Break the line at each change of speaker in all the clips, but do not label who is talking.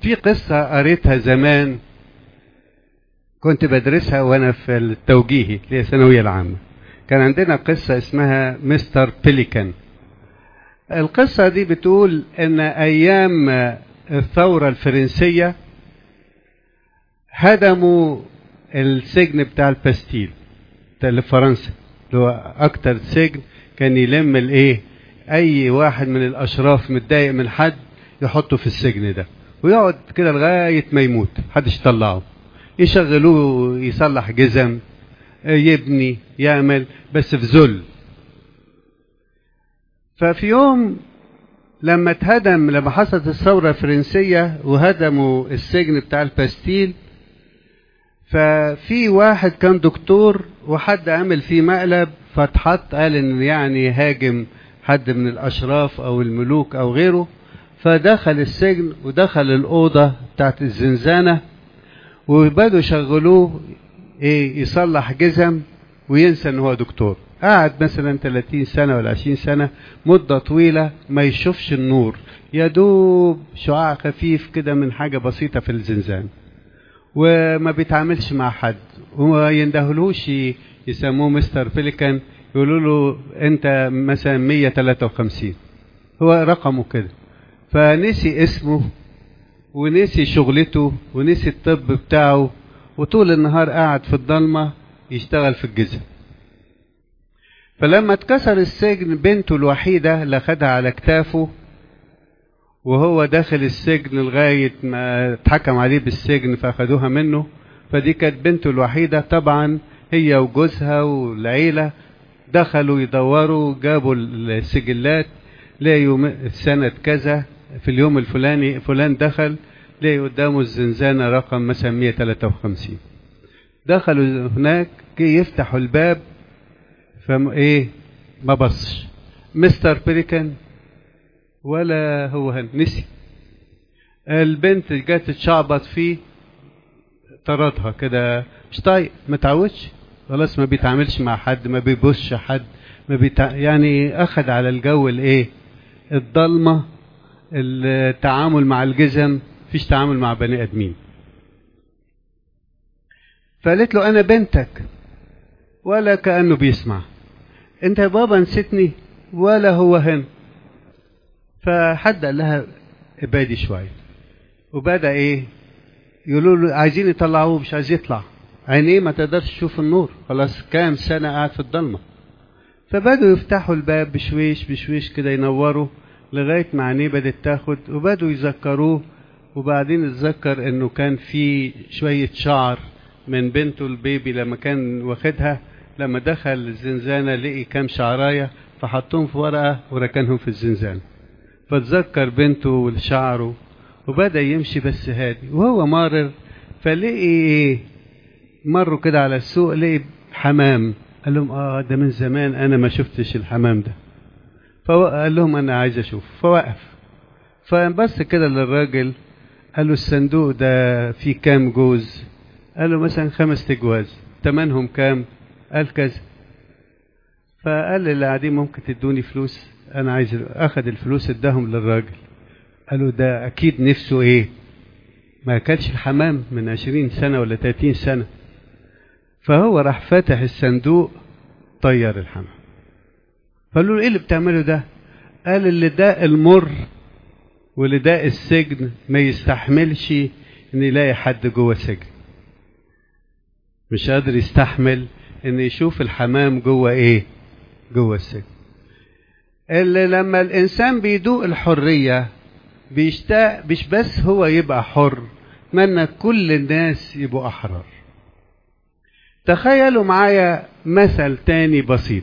في قصة قريتها زمان كنت بدرسها وانا في التوجيهي اللي هي الثانوية العامة كان عندنا قصة اسمها مستر بيليكان القصة دي بتقول ان ايام الثورة الفرنسية هدموا السجن بتاع الباستيل اللي في فرنسا اللي هو اكتر سجن كان يلم الايه اي واحد من الاشراف متضايق من حد يحطه في السجن ده ويقعد كده لغايه ما يموت محدش يطلعه يشغلوه يصلح جزم يبني يعمل بس في ذل ففي يوم لما اتهدم لما حصلت الثوره الفرنسيه وهدموا السجن بتاع الباستيل ففي واحد كان دكتور وحد عمل فيه مقلب فاتحط قال ان يعني هاجم حد من الاشراف او الملوك او غيره فدخل السجن ودخل الاوضه بتاعت الزنزانه وبدوا يشغلوه ايه يصلح جزم وينسى ان هو دكتور قعد مثلا 30 سنه ولا 20 سنه مده طويله ما يشوفش النور يا دوب شعاع خفيف كده من حاجه بسيطه في الزنزانه وما بيتعاملش مع حد وما يندهلوش يسموه مستر بيليكان يقولوا له انت مثلا 153 هو رقمه كده فنسي اسمه ونسي شغلته ونسي الطب بتاعه وطول النهار قاعد في الضلمه يشتغل في الجزم فلما اتكسر السجن بنته الوحيده اللي خدها على كتافه وهو داخل السجن لغاية ما اتحكم عليه بالسجن فأخدوها منه فدي كانت بنته الوحيدة طبعا هي وجوزها والعيلة دخلوا يدوروا جابوا السجلات لقيوا سنة كذا في اليوم الفلاني فلان دخل لقي قدامه الزنزانة رقم مثلا 153 دخلوا هناك كي يفتحوا الباب فم ايه ما بصش مستر بيريكان ولا هو هن نسي البنت جت تشعبط فيه طردها كده مش طايق ما تعودش خلاص ما بيتعاملش مع حد ما بيبصش حد ما بيتع... يعني اخد على الجو الايه الضلمه التعامل مع الجزم مفيش تعامل مع بني ادمين فقالت له انا بنتك ولا كانه بيسمع انت يا بابا نسيتني ولا هو هنا فحد قال لها ابعدي شويه وبدا ايه يقولوا له عايزين يطلعوه مش عايز يطلع عينيه ما تقدرش تشوف النور خلاص كام سنه قاعد في الضلمه فبدوا يفتحوا الباب بشويش بشويش كده ينوروا لغايه ما عينيه بدات تاخد وبدوا يذكروه وبعدين اتذكر انه كان في شويه شعر من بنته البيبي لما كان واخدها لما دخل الزنزانه لقي كام شعرايه فحطهم في ورقه وركنهم في الزنزانه فتذكر بنته وشعره وبدأ يمشي بس هادي وهو مارر فلقي ايه مروا كده على السوق لقي حمام قال لهم اه ده من زمان انا ما شفتش الحمام ده فقال لهم انا عايز اشوف فوقف فبص كده للراجل قال له الصندوق ده فيه كام جوز قال له مثلا خمس تجواز تمنهم كام قال كذا فقال للي قاعدين ممكن تدوني فلوس انا عايز اخد الفلوس اداهم للراجل قالوا ده اكيد نفسه ايه ما اكلش الحمام من عشرين سنة ولا تلاتين سنة فهو راح فاتح الصندوق طير الحمام فقالوا له ايه اللي بتعمله ده قال اللي ده المر واللي ده السجن ما يستحملش ان يلاقي حد جوه سجن مش قادر يستحمل ان يشوف الحمام جوه ايه جوه السجن اللي لما الانسان بيدوق الحريه بيشتاق مش بس هو يبقى حر اتمنى كل الناس يبقوا احرار تخيلوا معايا مثل تاني بسيط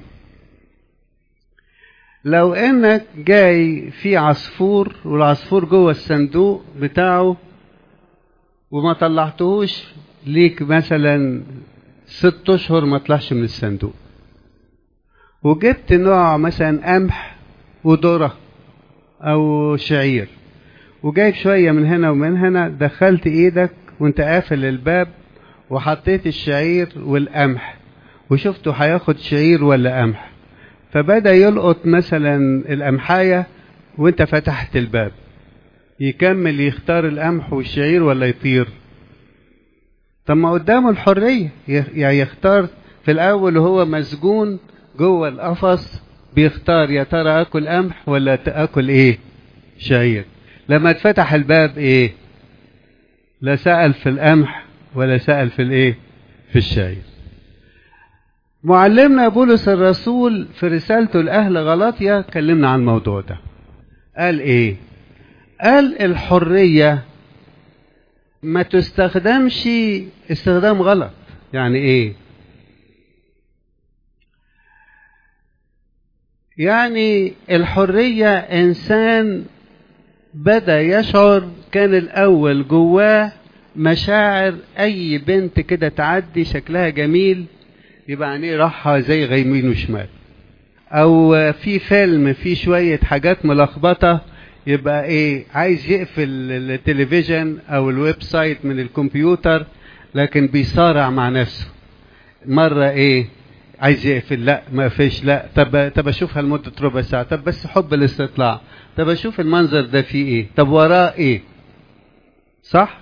لو انك جاي في عصفور والعصفور جوه الصندوق بتاعه وما طلعتهوش ليك مثلا ست اشهر ما طلعش من الصندوق وجبت نوع مثلا قمح وذره او شعير وجايب شويه من هنا ومن هنا دخلت ايدك وانت قافل الباب وحطيت الشعير والقمح وشفته هياخد شعير ولا قمح فبدا يلقط مثلا القمحايه وانت فتحت الباب يكمل يختار القمح والشعير ولا يطير طب ما قدامه الحرية يعني يختار في الأول وهو مسجون جوه القفص بيختار يا ترى آكل قمح ولا آكل إيه شعير لما اتفتح الباب إيه لا سأل في القمح ولا سأل في الإيه في الشعير معلمنا بولس الرسول في رسالته لأهل غلاطيا كلمنا عن الموضوع ده قال إيه قال الحرية ما تستخدمش استخدام غلط يعني ايه يعني الحرية انسان بدا يشعر كان الاول جواه مشاعر اي بنت كده تعدي شكلها جميل يبقى عينيه راحة زي غيمين وشمال او في فيلم فيه شوية حاجات ملخبطة يبقى ايه عايز يقفل التلفزيون او الويب سايت من الكمبيوتر لكن بيصارع مع نفسه مرة ايه عايز يقفل لا ما فيش لا طب طب اشوفها لمدة ربع ساعة طب بس حب الاستطلاع طب اشوف المنظر ده فيه ايه طب وراه ايه صح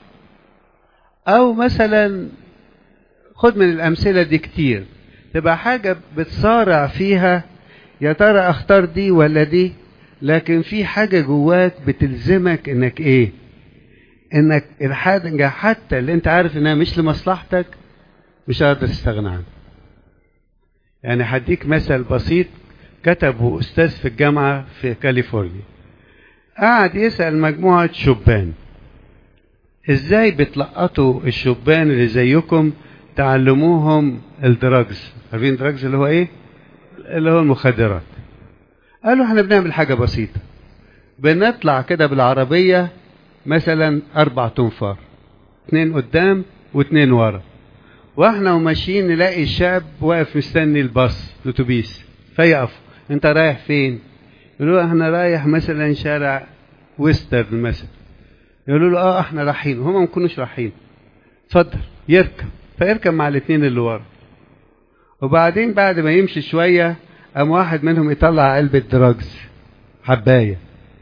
او مثلا خد من الامثلة دي كتير تبقى حاجة بتصارع فيها يا ترى اختار دي ولا دي لكن في حاجة جواك بتلزمك انك ايه انك الحاجة حتى اللي انت عارف انها مش لمصلحتك مش قادر تستغنى عنها يعني هديك مثل بسيط كتبه استاذ في الجامعة في كاليفورنيا قعد يسأل مجموعة شبان ازاي بتلقطوا الشبان اللي زيكم تعلموهم الدراجز عارفين الدراجز اللي هو ايه اللي هو المخدرات قالوا احنا بنعمل حاجة بسيطة بنطلع كده بالعربية مثلا أربع تنفار اتنين قدام واتنين ورا واحنا وماشيين نلاقي الشاب واقف مستني الباص الاتوبيس فيقف انت رايح فين يقولوا له احنا رايح مثلا شارع ويسترن مثلا يقولوا له اه احنا رايحين وهم ما يكونوش رايحين اتفضل يركب فيركب مع الاثنين اللي ورا وبعدين بعد ما يمشي شويه قام واحد منهم يطلع علبة دراجز حباية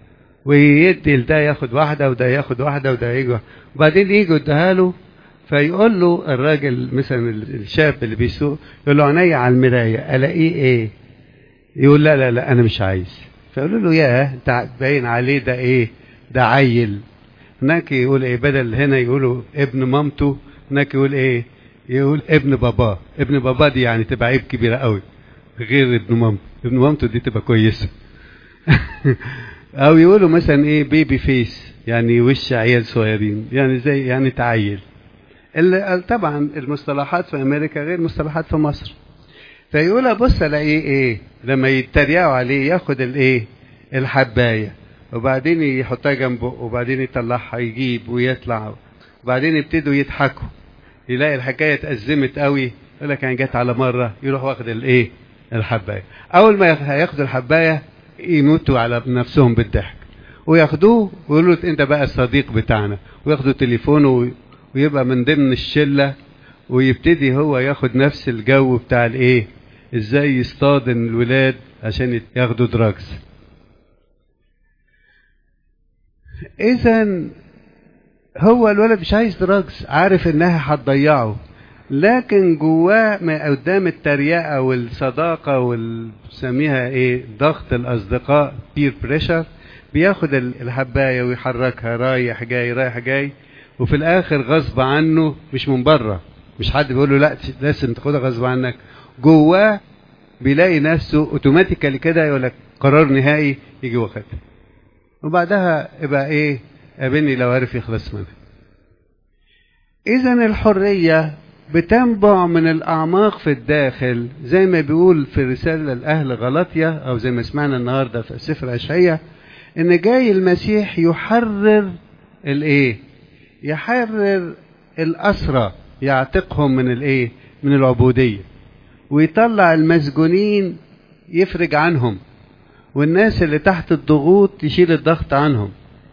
ويدي لده ياخد واحدة وده ياخد واحدة وده يجي وبعدين يجي يديها له فيقول له الراجل مثلا الشاب اللي بيسوق يقول له عينيا على المراية الاقيه ايه؟ يقول لا لا لا انا مش عايز فيقول له ياه انت باين عليه ده ايه؟ ده عيل هناك يقول ايه بدل هنا يقولوا ابن مامته هناك يقول ايه؟ يقول ابن باباه ابن باباه دي يعني تبقى عيب كبيرة قوي غير ابن مامته ابن مامته دي تبقى كويسة او يقولوا مثلا ايه بيبي فيس يعني وش عيال صغيرين يعني زي يعني تعيل اللي طبعا المصطلحات في امريكا غير مصطلحات في مصر فيقول بص الاقيه ايه لما يتريقوا عليه ياخد الايه الحبايه وبعدين يحطها جنبه وبعدين يطلعها يجيب ويطلع وبعدين يبتدوا يضحكوا يلاقي الحكايه اتأزمت قوي يقول لك يعني جت على مره يروح واخد الايه الحبايه اول ما هياخدوا الحبايه يموتوا على نفسهم بالضحك وياخدوه ويقولوا له انت بقى الصديق بتاعنا وياخدوا تليفونه ويبقى من ضمن الشله ويبتدي هو ياخد نفس الجو بتاع الايه ازاي يصطاد الولاد عشان ياخدوا دراجز اذا هو الولد مش عايز دراجز عارف انها هتضيعه لكن جواه ما قدام التريقه والصداقه والسميها ايه ضغط الاصدقاء بير بريشر بياخد الحبايه ويحركها رايح جاي رايح جاي وفي الاخر غصب عنه مش من بره مش حد بيقول له لا لازم تاخدها غصب عنك جواه بيلاقي نفسه اوتوماتيكالي كده يقول لك قرار نهائي يجي واخدها وبعدها يبقى ايه قابلني لو عرف يخلص منها اذا الحريه بتنبع من الاعماق في الداخل زي ما بيقول في رساله لاهل غلطيا او زي ما سمعنا النهارده في سفر اشعياء ان جاي المسيح يحرر الايه يحرر الاسرى يعتقهم من الايه من العبوديه ويطلع المسجونين يفرج عنهم والناس اللي تحت الضغوط يشيل الضغط عنهم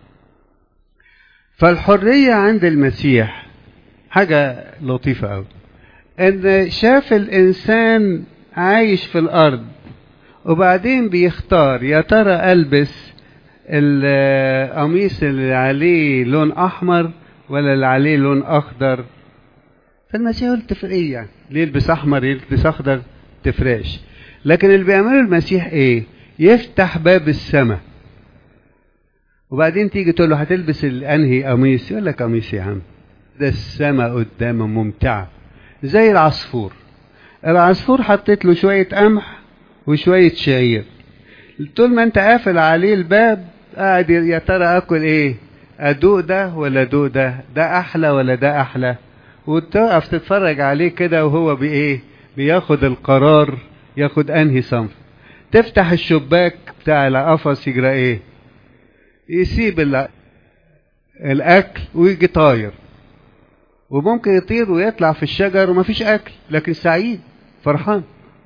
فالحريه عند المسيح حاجه لطيفه قوي ان شاف الانسان عايش في الارض وبعدين بيختار يا ترى البس القميص اللي عليه لون احمر ولا اللي عليه لون اخضر فالمسيح يقول تفرق ايه يعني ليه يلبس احمر يلبس اخضر تفرقش لكن اللي بيعمله المسيح ايه يفتح باب السماء وبعدين تيجي تقول له هتلبس الانهي قميص يقول لك قميص يا عم ده السماء قدامه ممتعه زي العصفور العصفور حطيت له شويه قمح وشويه شعير طول ما انت قافل عليه الباب قاعد يا ترى اكل ايه ادوق ده ولا ادوق ده ده احلى ولا ده احلى وتقف تتفرج عليه كده وهو بايه بياخد القرار ياخد انهي صنف تفتح الشباك بتاع القفص يجرى ايه يسيب الاكل ويجي طاير وممكن يطير ويطلع في الشجر ومفيش اكل لكن سعيد فرحان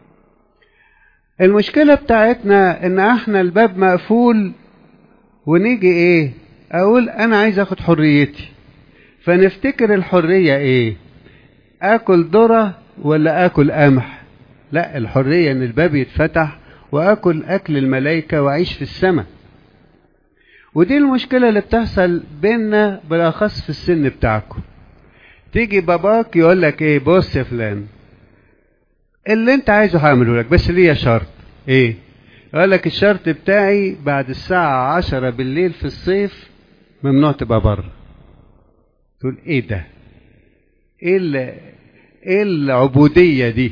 المشكله بتاعتنا ان احنا الباب مقفول ونيجي ايه اقول انا عايز اخد حريتي فنفتكر الحريه ايه اكل ذره ولا اكل قمح لا الحريه ان الباب يتفتح واكل اكل الملائكه واعيش في السماء ودي المشكله اللي بتحصل بيننا بالاخص في السن بتاعكم تيجي باباك يقول لك ايه بص يا فلان اللي انت عايزه هعمله لك بس ليا شرط ايه يقول لك الشرط بتاعي بعد الساعة عشرة بالليل في الصيف ممنوع تبقى بره تقول ايه ده ايه ايه العبودية دي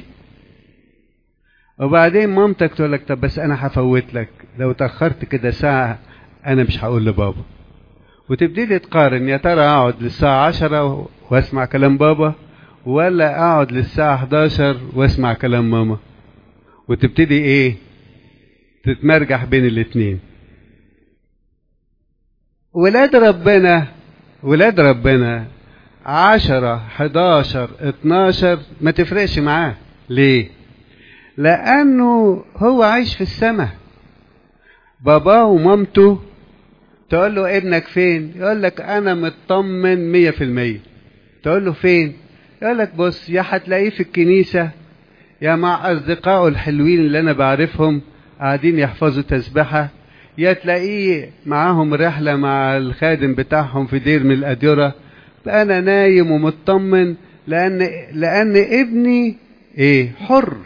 وبعدين مامتك تقول لك طب بس انا هفوت لك لو تأخرت كده ساعة انا مش هقول لبابا وتبتدي تقارن يا ترى اقعد للساعة عشرة واسمع كلام بابا ولا اقعد للساعة 11 واسمع كلام ماما وتبتدي ايه تتمرجح بين الاتنين ولاد ربنا ولاد ربنا عشرة حداشر اتناشر ما تفرقش معاه ليه لأنه هو عايش في السماء باباه ومامته تقول له ابنك فين يقول لك أنا مطمن مية في المية تقول له فين يقول لك بص يا هتلاقيه في الكنيسة يا مع أصدقائه الحلوين اللي أنا بعرفهم قاعدين يحفظوا تسبحة يا تلاقيه معاهم رحلة مع الخادم بتاعهم في دير من الأديرة أنا نايم ومطمن لأن لأن ابني إيه حر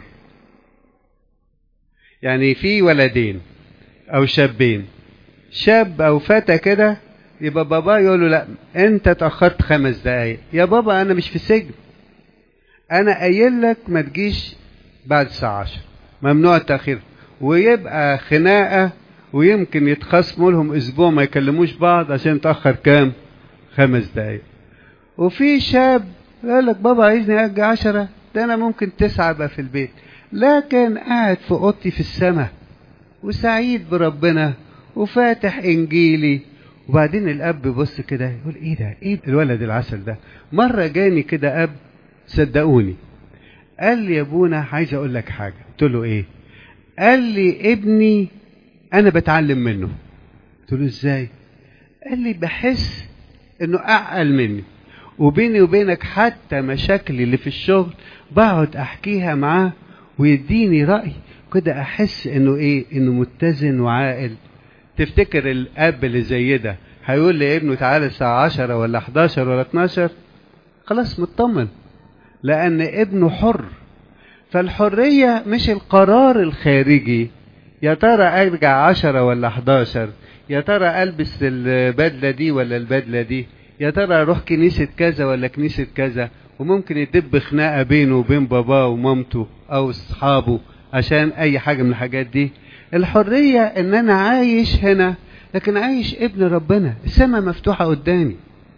يعني في ولدين أو شابين شاب أو فتى كده يبقى بابا يقول له لا أنت اتأخرت خمس دقايق يا بابا أنا مش في سجن أنا قايل لك ما تجيش بعد الساعة 10 ممنوع التأخير ويبقى خناقة ويمكن يتخاصموا لهم أسبوع ما يكلموش بعض عشان تأخر كام؟ خمس دقايق. وفي شاب يقول لك بابا عايزني أجي عشرة ده أنا ممكن تسعة أبقى في البيت. لكن قاعد في أوضتي في السماء وسعيد بربنا وفاتح إنجيلي وبعدين الأب بص كده يقول إيه ده؟ إيه الولد العسل ده؟ مرة جاني كده أب صدقوني قال لي يا ابونا عايز اقول لك حاجه قلت له ايه قال لي ابني انا بتعلم منه قلت له ازاي قال لي بحس انه اعقل مني وبيني وبينك حتى مشاكلي اللي في الشغل بقعد احكيها معاه ويديني راي كده احس انه ايه انه متزن وعاقل تفتكر الاب اللي زي ده هيقول لابنه تعالى الساعه 10 ولا 11 ولا 12 خلاص مطمن لأن ابنه حر فالحرية مش القرار الخارجي يا ترى أرجع عشرة ولا حداشر يا ترى ألبس البدلة دي ولا البدلة دي يا ترى أروح كنيسة كذا ولا كنيسة كذا وممكن يدب خناقة بينه وبين باباه ومامته أو أصحابه عشان أي حاجة من الحاجات دي الحرية إن أنا عايش هنا لكن عايش ابن ربنا السماء مفتوحة قدامي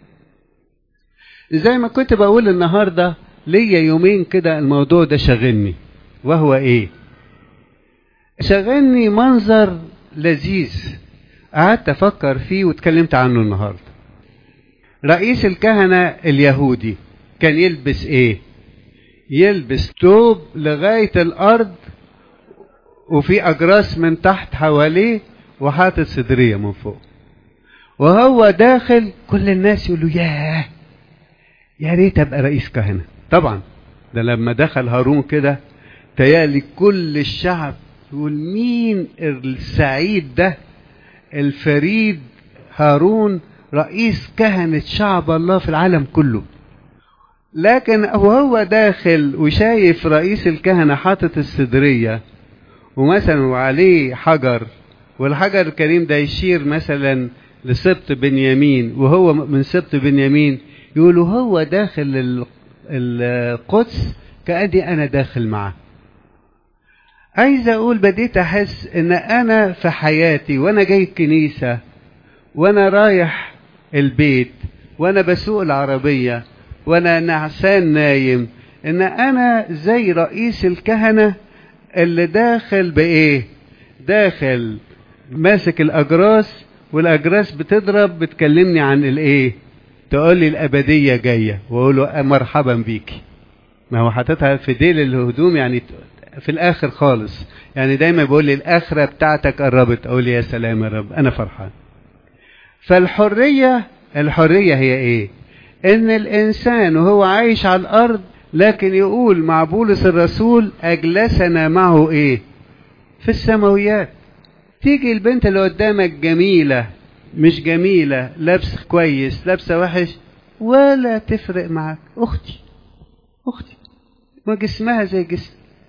زي ما كنت بقول النهارده ليا يومين كده الموضوع ده شاغلني وهو ايه شاغلني منظر لذيذ قعدت افكر فيه واتكلمت عنه النهارده رئيس الكهنة اليهودي كان يلبس ايه يلبس توب لغاية الارض وفي اجراس من تحت حواليه وحاطط صدرية من فوق وهو داخل كل الناس يقولوا ياه يا ريت ابقى رئيس كهنه طبعا ده لما دخل هارون كده تيالي كل الشعب يقول مين السعيد ده الفريد هارون رئيس كهنة شعب الله في العالم كله لكن وهو داخل وشايف رئيس الكهنة حاطط الصدرية ومثلا وعليه حجر والحجر الكريم ده يشير مثلا لسبط بنيامين وهو من سبط بنيامين يقولوا هو داخل القدس كأني أنا داخل معه عايز أقول بديت أحس إن أنا في حياتي وأنا جاي الكنيسة وأنا رايح البيت وأنا بسوق العربية وأنا نعسان نايم إن أنا زي رئيس الكهنة اللي داخل بإيه؟ داخل ماسك الأجراس والأجراس بتضرب بتكلمني عن الإيه؟ تقول لي الأبدية جاية وأقول له مرحبا بيكي ما هو حاططها في ديل الهدوم يعني في الآخر خالص يعني دايما بيقول لي الآخرة بتاعتك قربت أقول يا سلام يا رب أنا فرحان فالحرية الحرية هي إيه؟ إن الإنسان وهو عايش على الأرض لكن يقول مع بولس الرسول أجلسنا معه إيه؟ في السماويات تيجي البنت اللي قدامك جميلة مش جميلة لابس كويس لابسة وحش ولا تفرق معاك أختي أختي ما جسمها زي جسم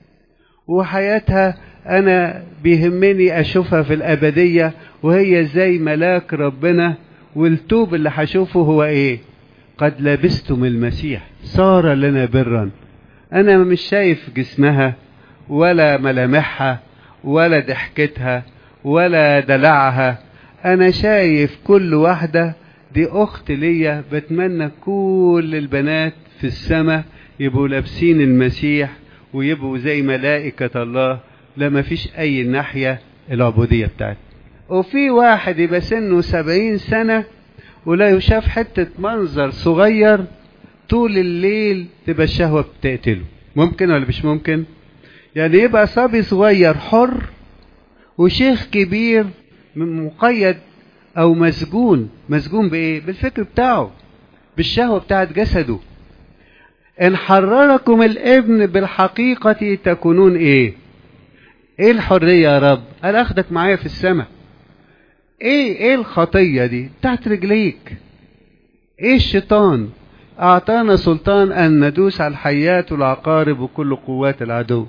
وحياتها أنا بيهمني أشوفها في الأبدية وهي زي ملاك ربنا والتوب اللي هشوفه هو إيه قد لبستم المسيح صار لنا برا أنا مش شايف جسمها ولا ملامحها ولا ضحكتها ولا دلعها أنا شايف كل واحدة دي أخت ليا بتمنى كل البنات في السماء يبقوا لابسين المسيح ويبقوا زي ملائكة الله لما فيش أي ناحية العبودية بتاعتي وفي واحد يبقى سنه سبعين سنة ولا يشاف حتة منظر صغير طول الليل تبقى الشهوة بتقتله ممكن ولا مش ممكن يعني يبقى صبي صغير حر وشيخ كبير مقيد او مسجون مسجون بايه بالفكر بتاعه بالشهوة بتاعت جسده ان حرركم الابن بالحقيقة تكونون ايه ايه الحرية يا رب قال اخدك معايا في السماء ايه ايه الخطية دي تحت رجليك ايه الشيطان اعطانا سلطان ان ندوس على الحيات والعقارب وكل قوات العدو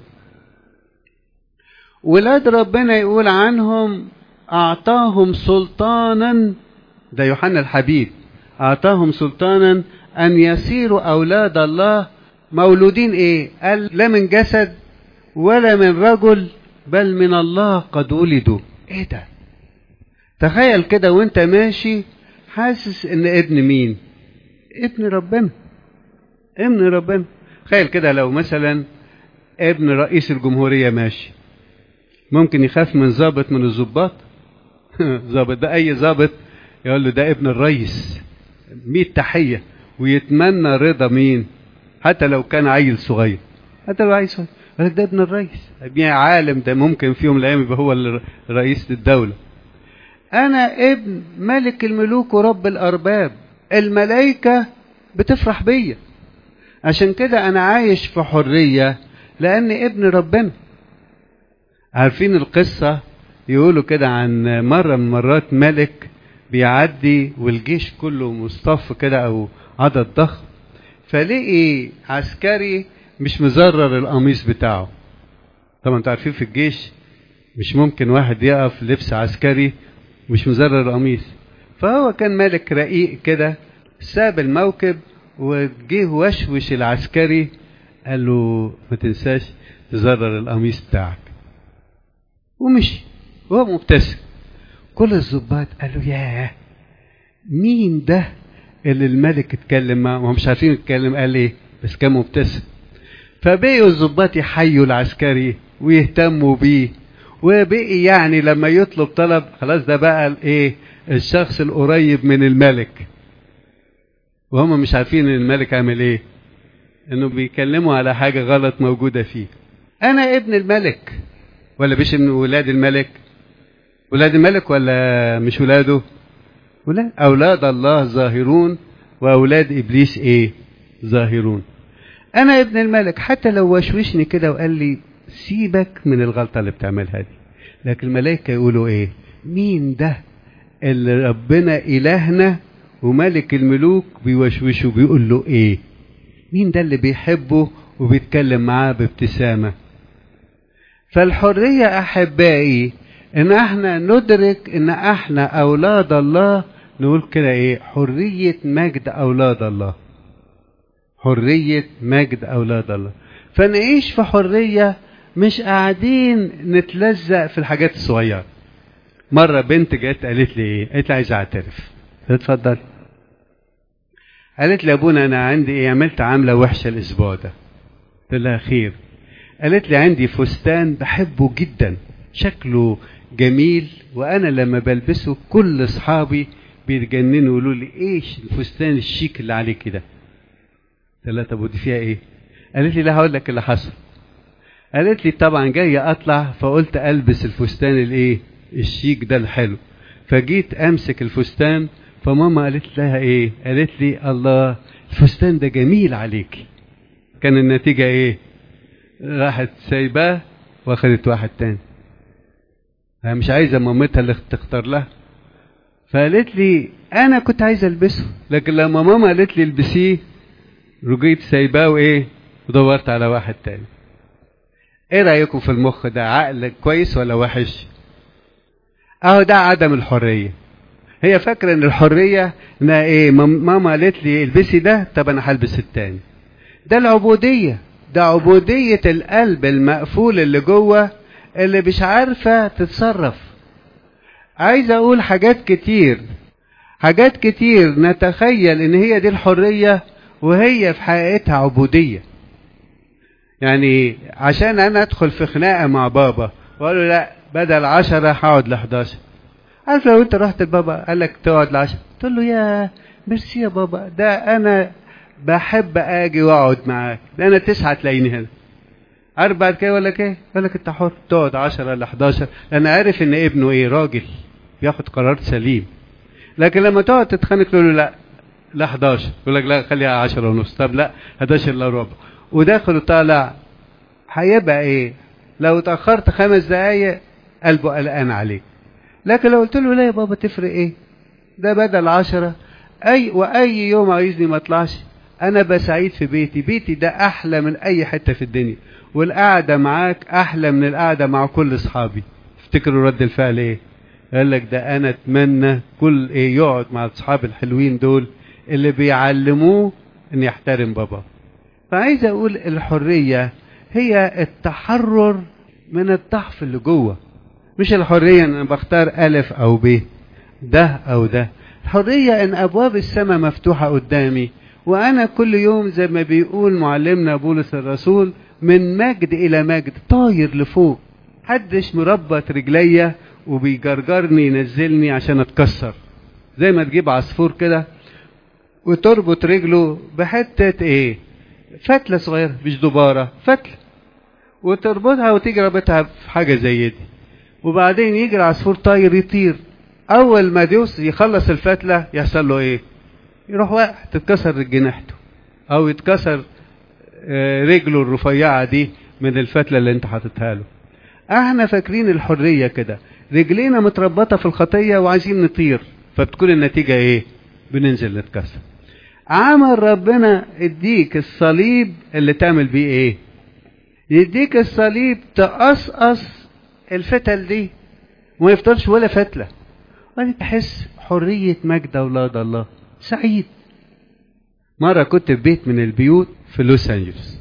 ولاد ربنا يقول عنهم اعطاهم سلطانا ده يوحنا الحبيب اعطاهم سلطانا ان يصيروا اولاد الله مولودين ايه قال لا من جسد ولا من رجل بل من الله قد ولدوا ايه ده تخيل كده وانت ماشي حاسس ان ابن مين ابن ربنا ابن ربنا تخيل كده لو مثلا ابن رئيس الجمهورية ماشي ممكن يخاف من ضابط من الضباط ضابط ده اي ضابط يقول له ده ابن الرئيس مية تحية ويتمنى رضا مين حتى لو كان عيل صغير حتى لو عيل صغير يقول لك ده ابن الرئيس يا عالم ده ممكن في يوم من الايام يبقى هو رئيس الدولة انا ابن ملك الملوك ورب الارباب الملائكة بتفرح بيا عشان كده انا عايش في حرية لان ابن ربنا عارفين القصة يقولوا كده عن مرة من مرات ملك بيعدي والجيش كله مصطف كده او عدد ضخم فلقي عسكري مش مزرر القميص بتاعه طبعا انتوا عارفين في الجيش مش ممكن واحد يقف لبس عسكري مش مزرر القميص فهو كان ملك رقيق كده ساب الموكب وجه وشوش العسكري قال له ما تنساش تزرر القميص بتاعك ومشي وهو مبتسم كل الظباط قالوا ياه مين ده اللي الملك اتكلم معاه وهم مش عارفين يتكلم قال ايه بس كان مبتسم فبقوا الظباط يحيوا العسكري ويهتموا بيه وبقي يعني لما يطلب طلب خلاص ده بقى الايه الشخص القريب من الملك وهم مش عارفين ان الملك عامل ايه انه بيكلموا على حاجه غلط موجوده فيه انا ابن الملك ولا مش من ولاد الملك ولاد الملك ولا مش ولاده ولاد اولاد الله ظاهرون واولاد ابليس ايه ظاهرون انا ابن الملك حتى لو وشوشني كده وقال لي سيبك من الغلطه اللي بتعملها دي لكن الملائكه يقولوا ايه مين ده اللي ربنا إلهنا وملك الملوك بيوشوشه بيقول له إيه مين ده اللي بيحبه وبيتكلم معاه بابتسامة فالحرية أحبائي إن احنا ندرك إن احنا أولاد الله نقول كده إيه حرية مجد أولاد الله حرية مجد أولاد الله فنعيش في حرية مش قاعدين نتلزق في الحاجات الصغيرة مرة بنت جت قالت لي ايه قالت لي عايز اعترف اتفضل قالت لي يا ابونا انا عندي ايه عملت عاملة وحشة الاسبوع ده قلت لها خير قالت لي عندي فستان بحبه جدا شكله جميل وانا لما بلبسه كل اصحابي بيتجننوا يقولوا لي ايش الفستان الشيك اللي عليك كده قلت لها طب ودي فيها ايه قالت لي لا هقول لك اللي حصل قالت لي طبعا جاية اطلع فقلت البس الفستان الايه الشيك ده الحلو فجيت امسك الفستان فماما قالت لها ايه قالت لي الله الفستان ده جميل عليك كان النتيجة ايه راحت سايباه واخدت واحد تاني هي مش عايزة مامتها اللي تختار لها فقالت لي انا كنت عايزة البسه لكن لما ماما قالت لي البسيه رجيت سايباه وايه ودورت على واحد تاني ايه رايكم في المخ ده عقل كويس ولا وحش اهو ده عدم الحريه هي فاكره ان الحريه انها ايه ماما قالت لي البسي ده طب انا هلبس التاني ده العبوديه ده عبوديه القلب المقفول اللي جوه اللي مش عارفه تتصرف عايز اقول حاجات كتير حاجات كتير نتخيل ان هي دي الحريه وهي في حقيقتها عبوديه يعني عشان انا ادخل في خناقه مع بابا واقول له لا بدل عشرة هقعد ل 11 عارف لو انت رحت لبابا قال لك تقعد ل 10 تقول له يا ميرسي يا بابا ده انا بحب اجي واقعد معاك ده انا تسعة تلاقيني هنا عارف بعد كده ولا ايه يقول لك انت حر تقعد 10 ل 11 لان عارف ان ابنه ايه راجل بياخد قرار سليم لكن لما تقعد تتخانق تقول له لا لا 11 يقول لك لا خليها 10 ونص طب لا 11 الا ربع وداخل وطالع هيبقى ايه لو اتاخرت خمس دقايق قلبه قلقان عليك لكن لو قلت له لا يا بابا تفرق ايه ده بدل عشرة اي واي يوم عايزني ما اطلعش انا بسعيد في بيتي بيتي ده احلى من اي حته في الدنيا والقعده معاك احلى من القعده مع كل اصحابي تفتكروا رد الفعل ايه قال لك ده انا اتمنى كل ايه يقعد مع اصحاب الحلوين دول اللي بيعلموه ان يحترم بابا فعايز اقول الحريه هي التحرر من الضعف اللي جوه مش الحريه ان انا بختار الف او ب ده او ده الحريه ان ابواب السماء مفتوحه قدامي وانا كل يوم زي ما بيقول معلمنا بولس الرسول من مجد الى مجد طاير لفوق حدش مربط رجليا وبيجرجرني ينزلني عشان اتكسر زي ما تجيب عصفور كده وتربط رجله بحته ايه فتله صغيره مش دباره فتله وتربطها وتيجي رابطها في حاجه زي دي وبعدين يجي العصفور طاير يطير اول ما يوصل يخلص الفتله يحصل له ايه يروح واقع تتكسر جناحته او يتكسر رجله الرفيعه دي من الفتله اللي انت حاططها له احنا فاكرين الحريه كده رجلينا متربطه في الخطيه وعايزين نطير فبتكون النتيجه ايه بننزل نتكسر عمل ربنا اديك الصليب اللي تعمل بيه ايه يديك الصليب تقصقص الفتل دي وما يفضلش ولا فتله وبعدين تحس حريه مجد اولاد الله سعيد مره كنت في بيت من البيوت في لوس انجلوس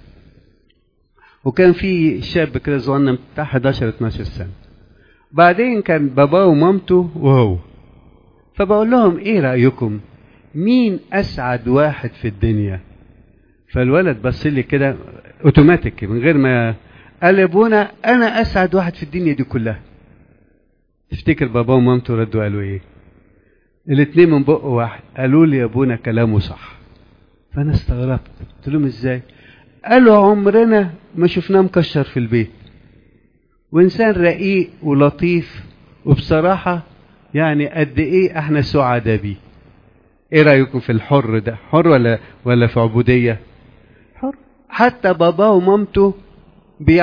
وكان في شاب كده صغنن بتاع 11 12 سنه بعدين كان باباه ومامته وهو فبقول لهم ايه رايكم مين اسعد واحد في الدنيا فالولد بص لي كده اوتوماتيك من غير ما قال ابونا انا اسعد واحد في الدنيا دي كلها تفتكر بابا ومامته ردوا قالوا ايه الاتنين من بق واحد قالوا لي يا ابونا كلامه صح فانا استغربت قلت لهم ازاي قالوا عمرنا ما شفناه مكشر في البيت وانسان رقيق ولطيف وبصراحه يعني قد ايه احنا سعداء بيه ايه رايكم في الحر ده حر ولا ولا في عبوديه حر حتى باباه ومامته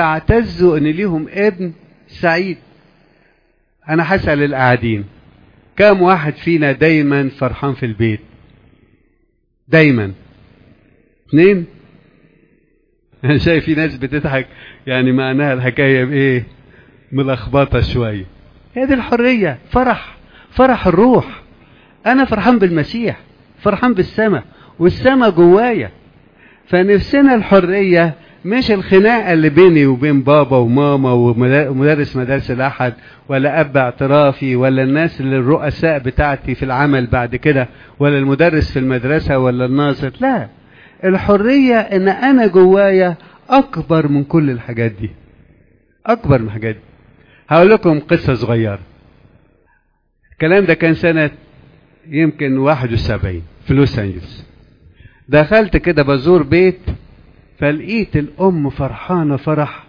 بيعتزوا ان ليهم ابن سعيد انا هسال القاعدين كم واحد فينا دايما فرحان في البيت دايما اثنين انا شايف في ناس بتضحك يعني معناها الحكايه بايه ملخبطه شويه هي دي الحريه فرح فرح الروح انا فرحان بالمسيح فرحان بالسماء والسماء جوايا فنفسنا الحريه مش الخناقه اللي بيني وبين بابا وماما ومدرس مدارس الاحد ولا اب اعترافي ولا الناس اللي الرؤساء بتاعتي في العمل بعد كده ولا المدرس في المدرسه ولا الناظر لا الحريه ان انا جوايا اكبر من كل الحاجات دي اكبر من الحاجات دي هقول لكم قصه صغيره الكلام ده كان سنه يمكن 71 في لوس انجلوس دخلت كده بزور بيت فلقيت الام فرحانه فرح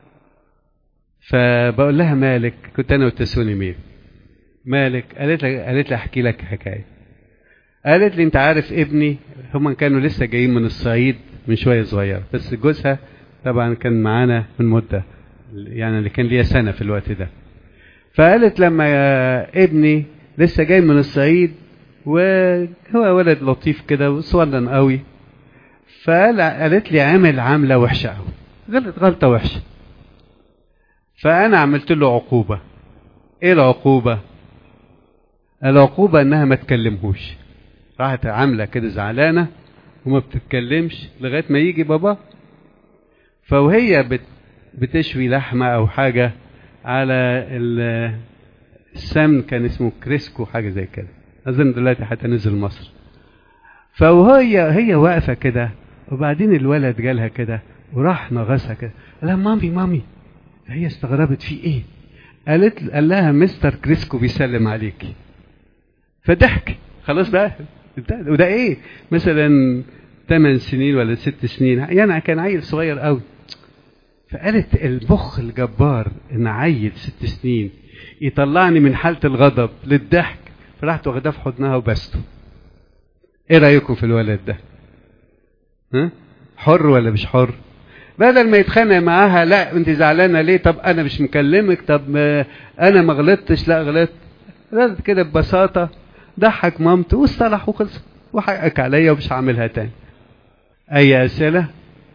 فبقول لها مالك كنت انا والتسوني مين مالك قالت لي قالت لي احكي لك حكايه قالت لي انت عارف ابني هم كانوا لسه جايين من الصعيد من شويه صغير بس جوزها طبعا كان معانا من مده يعني اللي كان ليا سنه في الوقت ده فقالت لما ابني لسه جاي من الصعيد وهو ولد لطيف كده وصولن قوي فقال قالت لي عمل عامله وحشه قوي غلط غلطه وحشه فانا عملت له عقوبه ايه العقوبه العقوبه انها ما تكلمهوش راحت عامله كده زعلانه وما بتتكلمش لغايه ما يجي بابا فوهي بت بتشوي لحمه او حاجه على السمن كان اسمه كريسكو حاجه زي كده اظن دلوقتي حتى نزل مصر فوهي هي واقفه كده وبعدين الولد جالها كده وراح نغصها كده قال لها مامي مامي هي استغربت في ايه قالت قال لها مستر كريسكو بيسلم عليكي فضحك خلاص بقى وده ايه مثلا ثمان سنين ولا ست سنين يعني كان عيل صغير قوي فقالت المخ الجبار ان عيل ست سنين يطلعني من حاله الغضب للضحك فرحت واخداه في حضنها وبسته ايه رايكم في الولد ده ها حر ولا مش حر بدل ما يتخانق معاها لا انت زعلانه ليه طب انا مش مكلمك طب انا ما غلطتش لا غلطت غلطت كده ببساطه ضحك مامته واصطلح وخلص وحقك عليا ومش هعملها تاني اي اسئله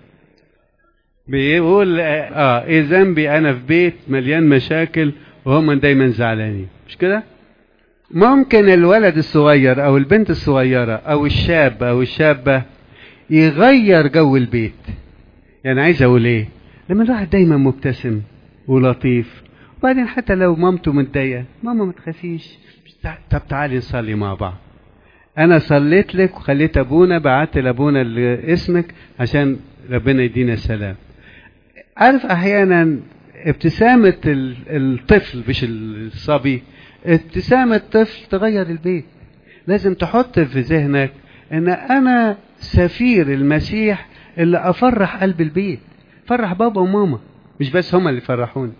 بيقول اه ايه ذنبي انا في بيت مليان مشاكل وهم دايما زعلانين مش كده ممكن الولد الصغير او البنت الصغيره او الشاب او الشابه يغير جو البيت يعني عايز اقول ايه لما الواحد دايما مبتسم ولطيف وبعدين حتى لو مامته متضايقه ماما ما تخافيش طب تعالي نصلي مع بعض انا صليت لك وخليت ابونا بعت لابونا اسمك عشان ربنا يدينا السلام عارف احيانا ابتسامة الطفل مش الصبي ابتسامة طفل تغير البيت لازم تحط في ذهنك ان انا سفير المسيح اللي افرح قلب البيت فرح بابا وماما مش بس هما اللي فرحوني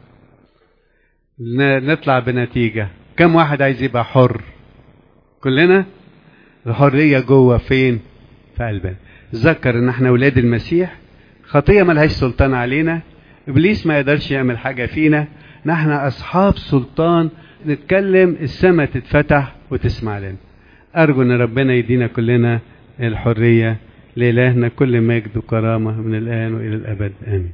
نطلع بنتيجة كم واحد عايز يبقى حر كلنا الحرية جوه فين في قلبنا تذكر ان احنا اولاد المسيح خطية ملهاش سلطان علينا ابليس ما يقدرش يعمل حاجة فينا نحن اصحاب سلطان نتكلم السماء تتفتح وتسمع لنا ارجو ان ربنا يدينا كلنا الحرية لإلهنا كل مجد وكرامة من الآن وإلى الأبد آمين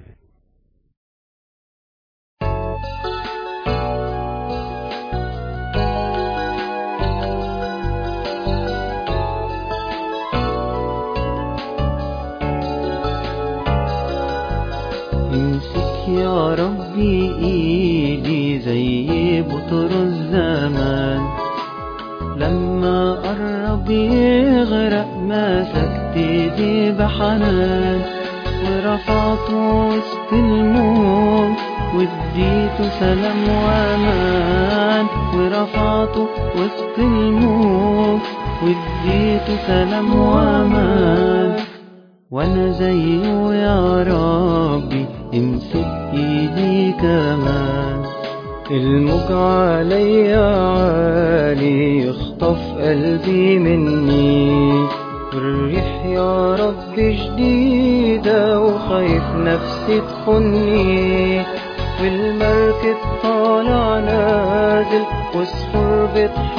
امسك يا ربي ايدي زي بطر الزمان لما قرب يغرق مسكت ايدي بحنان ورفعته وسط الموت واديته سلام وامان ورفعته وسط الموت واديته سلام وامان وانا زيه يا ربي امسك ايدي كمان الموج عليا عالي يخطف قلبي مني والريح يا رب جديدة وخايف نفسي تخني والمركب طالع نازل وصخور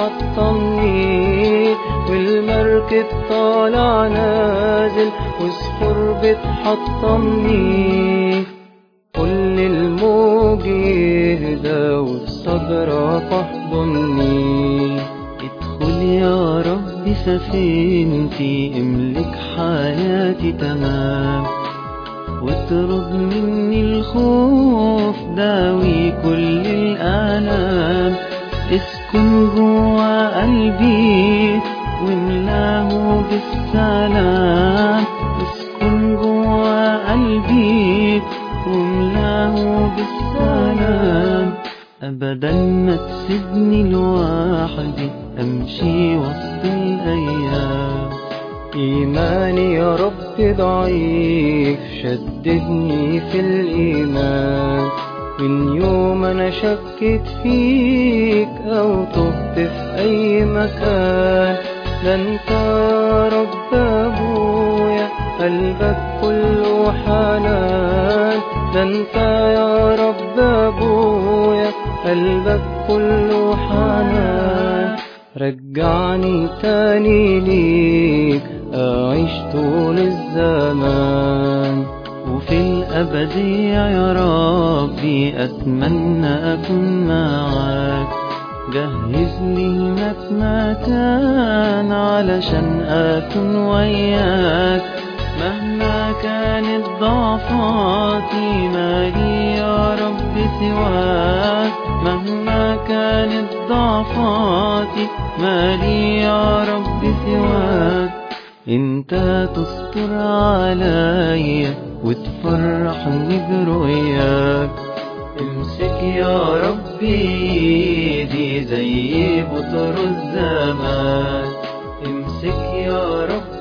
بتحطمني والمركب طالع نازل وصخور بتحطمني كل الموج يهدى وبصدرك احضني ادخل يا رب سفينتي املك حياتي تمام واطرد مني الخوف داوي كل الآلام اسكن جوا قلبي واملاه بالسلام اسكن جوا قلبي واملاه بالسلام أبدا ما تسيبني لوحدي أمشي وسط الأيام إيماني يا رب ضعيف شددني في الإيمان من يوم أنا شكيت فيك أو تهت في أي مكان ده أنت يا رب أبويا قلبك كله حنان ده أنت يا رب أبويا قلبك كله حنان رجعني تاني ليك أعيش طول الزمان وفي الأبدية يا ربي أتمنى أكون معاك جهز لي هناك مكان علشان أكون وياك مهما كانت ضعفاتي مالي يا رب سواك مهما كانت ضعفاتي مالي يا رب سواك انت تستر عليا وتفرحني برؤياك امسك يا ربي ايدي زي بطر الزمان امسك يا ربي